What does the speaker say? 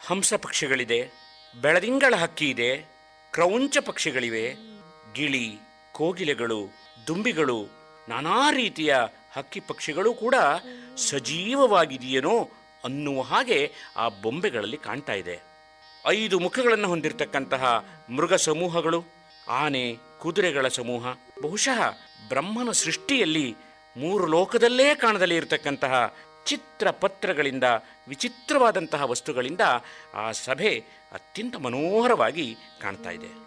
ಹಂಸ ಪಕ್ಷಿಗಳಿದೆ ಬೆಳದಿಂಗಳ ಹಕ್ಕಿ ಇದೆ ಕ್ರೌಂಚ ಪಕ್ಷಿಗಳಿವೆ ಗಿಳಿ ಕೋಗಿಲೆಗಳು ದುಂಬಿಗಳು ನಾನಾ ರೀತಿಯ ಹಕ್ಕಿ ಪಕ್ಷಿಗಳು ಕೂಡ ಸಜೀವವಾಗಿದೆಯೇನೋ ಅನ್ನುವ ಹಾಗೆ ಆ ಬೊಂಬೆಗಳಲ್ಲಿ ಕಾಣ್ತಾ ಇದೆ ಐದು ಮುಖಗಳನ್ನು ಹೊಂದಿರತಕ್ಕಂತಹ ಮೃಗ ಸಮೂಹಗಳು ಆನೆ ಕುದುರೆಗಳ ಸಮೂಹ ಬಹುಶಃ ಬ್ರಹ್ಮನ ಸೃಷ್ಟಿಯಲ್ಲಿ ಮೂರು ಲೋಕದಲ್ಲೇ ಕಾಣದಲ್ಲಿ ಇರತಕ್ಕಂತಹ ಚಿತ್ರ ಪತ್ರಗಳಿಂದ ವಿಚಿತ್ರವಾದಂತಹ ವಸ್ತುಗಳಿಂದ ಆ ಸಭೆ ಅತ್ಯಂತ ಮನೋಹರವಾಗಿ ಕಾಣ್ತಾ ಇದೆ